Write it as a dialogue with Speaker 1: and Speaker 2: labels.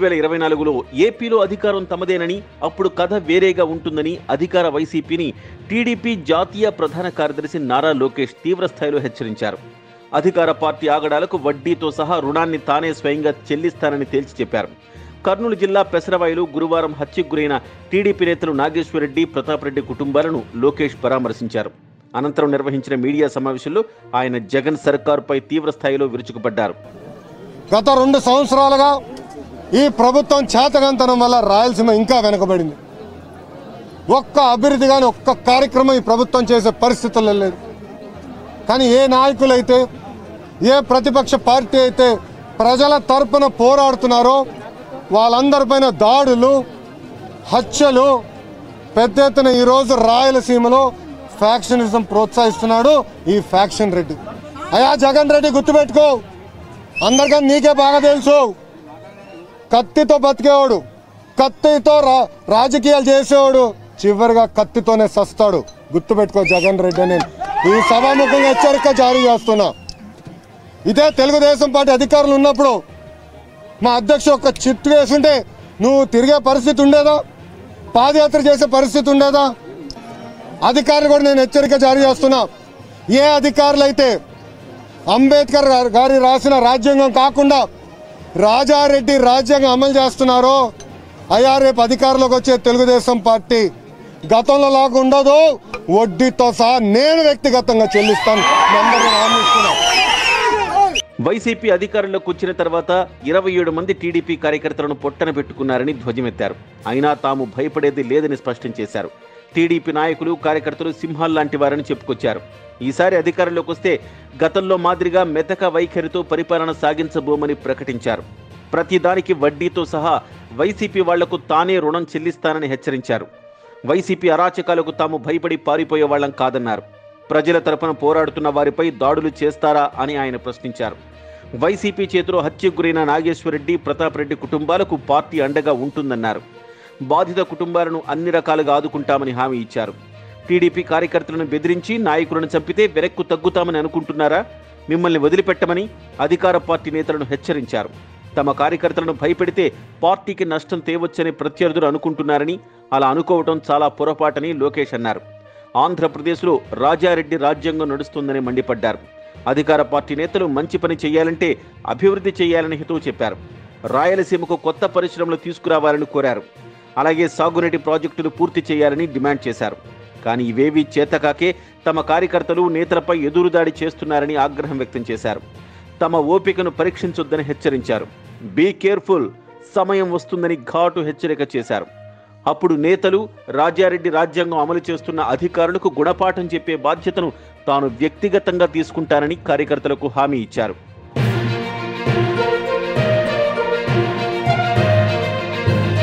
Speaker 1: వేల ఇరవై నాలుగులో ఏపీలో అధికారం తమదేనని అప్పుడు కథ వేరేగా ఉంటుందని అధికార వైసీపీని టీడీపీ జాతీయ ప్రధాన కార్యదర్శి నారా లోకేష్ తీవ్రస్థాయిలో హెచ్చరించారు అధికార పార్టీ ఆగడాలకు వడ్డీతో సహా రుణాన్ని తానే స్వయంగా చెల్లిస్తానని తేల్చి చెప్పారు కర్నూలు జిల్లా పెసరవాయిలో గురువారం హత్యకు గురైన టీడీపీ నేతలు నాగేశ్వరరెడ్డి ప్రతాప్ రెడ్డి కుటుంబాలను లోకేష్ పరామర్శించారు అనంతరం నిర్వహించిన మీడియా సమావేశంలో ఆయన జగన్ సర్కారుపై తీవ్ర స్థాయిలో విరుచుకుపడ్డారు
Speaker 2: గత రెండు సంవత్సరాలుగా ఈ ప్రభుత్వం చేతగంతనం వల్ల రాయలసీమ ఇంకా వెనకబడింది ఒక్క అభివృద్ధి కానీ ఒక్క కార్యక్రమం ఈ ప్రభుత్వం చేసే పరిస్థితుల్లో లేదు కానీ ఏ నాయకులైతే ఏ ప్రతిపక్ష పార్టీ అయితే ప్రజల తరపున పోరాడుతున్నారో వాళ్ళందరిపైన దాడులు హత్యలు పెద్ద ఎత్తున ఈరోజు రాయలసీమలో ఫ్యాక్షనిజం ప్రోత్సహిస్తున్నాడు ఈ ఫ్యాక్షన్ రెడ్డి అయ్యా జగన్ రెడ్డి గుర్తుపెట్టుకో అందరికన్నా నీకే బాగా తెలుసు కత్తితో బతికేవాడు కత్తితో రా- రాజకీయాలు చేసేవాడు చివరిగా కత్తితోనే సస్తాడు గుర్తుపెట్టుకో జగన్ రెడ్డి అని ఈ సభాముఖంగా హెచ్చరిక జారీ చేస్తున్నా ఇదే తెలుగుదేశం పార్టీ అధికారులు ఉన్నప్పుడు మా అధ్యక్షుడు ఒక చిట్టు వేసుంటే నువ్వు తిరిగే పరిస్థితి ఉండేదా పాదయాత్ర చేసే పరిస్థితి ఉండేదా అధికారులు కూడా నేను హెచ్చరిక జారీ చేస్తున్నా ఏ అధికారులు అయితే అంబేద్కర్ గారు- గారి రాసిన రాజ్యాంగం కాకుండా రాజారెడ్డి రాజ్యాంగం అమలు చేస్తున్నారో అయ్యా రేపు అధికారంలోకి వచ్చే తెలుగుదేశం పార్టీ గతంలో లాగా ఉండదు వడ్డీతో సహా నేను వ్యక్తిగతంగా చెల్లిస్తాను మీ అందరినీ ఆహ్వానిస్తున్నా.
Speaker 1: వైసీపీ అధికారంలోకి వచ్చిన తర్వాత ఇరవై ఏడు మంది టీడీపీ కార్యకర్తలను పొట్టన పెట్టుకున్నారని ధ్వజమెత్తారు అయినా తాము భయపడేది లేదని స్పష్టం చేశారు టీడీపీ నాయకులు కార్యకర్తలు సింహాల్లాంటి వారని చెప్పుకొచ్చారు ఈసారి అధికారంలోకి వస్తే గతంలో మాదిరిగా మెతక వైఖరితో పరిపాలన సాగించబోమని ప్రకటించారు ప్రతిదానికి వడ్డీతో సహా వైసీపీ వాళ్లకు తానే రుణం చెల్లిస్తానని హెచ్చరించారు వైసీపీ అరాచకాలకు తాము భయపడి పారిపోయే వాళ్ళం కాదన్నారు ప్రజల తరపున పోరాడుతున్న వారిపై దాడులు చేస్తారా అని ఆయన ప్రశ్నించారు వైసీపీ చేతిలో హత్యకు గురైన నాగేశ్వరరెడ్డి ప్రతాప్ రెడ్డి కుటుంబాలకు పార్టీ అండగా ఉంటుందన్నారు బాధిత కుటుంబాలను అన్ని రకాలుగా ఆదుకుంటామని హామీ ఇచ్చారు టీడీపీ కార్యకర్తలను బెదిరించి నాయకులను చంపితే వెనక్కు తగ్గుతామని అనుకుంటున్నారా మిమ్మల్ని వదిలిపెట్టమని అధికార పార్టీ నేతలను హెచ్చరించారు తమ కార్యకర్తలను భయపెడితే పార్టీకి నష్టం తేవచ్చని ప్రత్యర్థులు అనుకుంటున్నారని అలా అనుకోవటం చాలా పొరపాటని లోకేష్ అన్నారు ఆంధ్రప్రదేశ్లో రాజారెడ్డి రాజ్యాంగం నడుస్తుందని మండిపడ్డారు అధికార పార్టీ నేతలు మంచి పని చేయాలంటే అభివృద్ధి చేయాలని హితవు చెప్పారు రాయలసీమకు కొత్త పరిశ్రమలు తీసుకురావాలని కోరారు అలాగే సాగునీటి ప్రాజెక్టులు పూర్తి చేయాలని డిమాండ్ చేశారు కానీ ఇవేవీ చేతకాకే తమ కార్యకర్తలు నేతలపై ఎదురుదాడి చేస్తున్నారని ఆగ్రహం వ్యక్తం చేశారు తమ ఓపికను పరీక్షించొద్దని హెచ్చరించారు బీ కేర్ఫుల్ సమయం వస్తుందని ఘాటు హెచ్చరిక చేశారు అప్పుడు నేతలు రాజారెడ్డి రాజ్యాంగం అమలు చేస్తున్న అధికారులకు గుణపాఠం చెప్పే బాధ్యతను తాను వ్యక్తిగతంగా తీసుకుంటానని కార్యకర్తలకు హామీ ఇచ్చారు